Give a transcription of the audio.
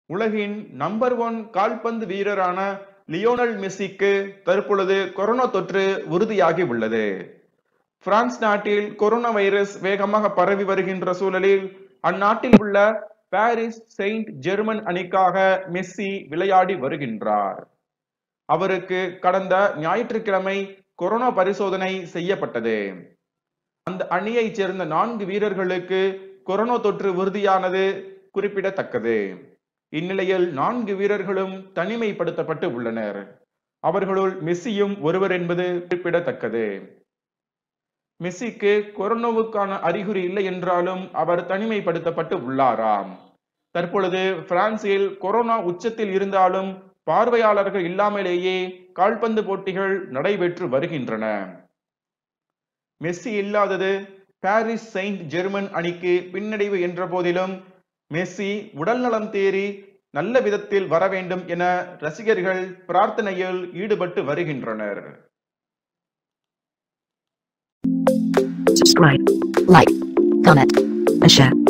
உலகின் number one கால்பந்து வீரரான லியோனல் மெஸ்ஸிக்கு தற்பொழுது கொரோனா தொற்று உறுதியாகி உள்ளது பிரான்ஸ் நாட்டில் கொரோனா வைரஸ் வேகமாக பரவி வருகின்ற சூழலில் அந்நாட்டில் உள்ள பாரிஸ் செயின்ட் ஜெர்மன் அணிக்காக மெஸ்ஸி விளையாடி வருகின்றார் அவருக்கு கடந்த ஞாயிற்றுக்கிழமை கொரோனா பரிசோதனை செய்யப்பட்டது அந்த அணியைச் சேர்ந்த நான்கு வீரர்களுக்கு கொரோனா தொற்று உறுதியானது குறிப்பிடத்தக்கது இந்நிலையில் நான்கு வீரர்களும் தனிமைப்படுத்தப்பட்டு உள்ளனர் அவர்களுள் மெஸ்ஸியும் ஒருவர் என்பது குறிப்பிடத்தக்கது மெஸ்ஸிக்கு கொரோனாவுக்கான அறிகுறி இல்லை என்றாலும் அவர் தனிமைப்படுத்தப்பட்டு உள்ளாராம் தற்பொழுது பிரான்சில் கொரோனா உச்சத்தில் இருந்தாலும் பார்வையாளர்கள் இல்லாமலேயே கால்பந்து போட்டிகள் நடைபெற்று வருகின்றன மெஸ்ஸி இல்லாதது பாரிஸ் செயின்ட் ஜெர்மன் அணிக்கு பின்னடைவு என்ற போதிலும் மெஸ்ஸி உடல்நலம் தேறி நல்ல விதத்தில் வர வேண்டும் என ரசிகர்கள் பிரார்த்தனையில் ஈடுபட்டு வருகின்றனர் subscribe, like, comment, and share.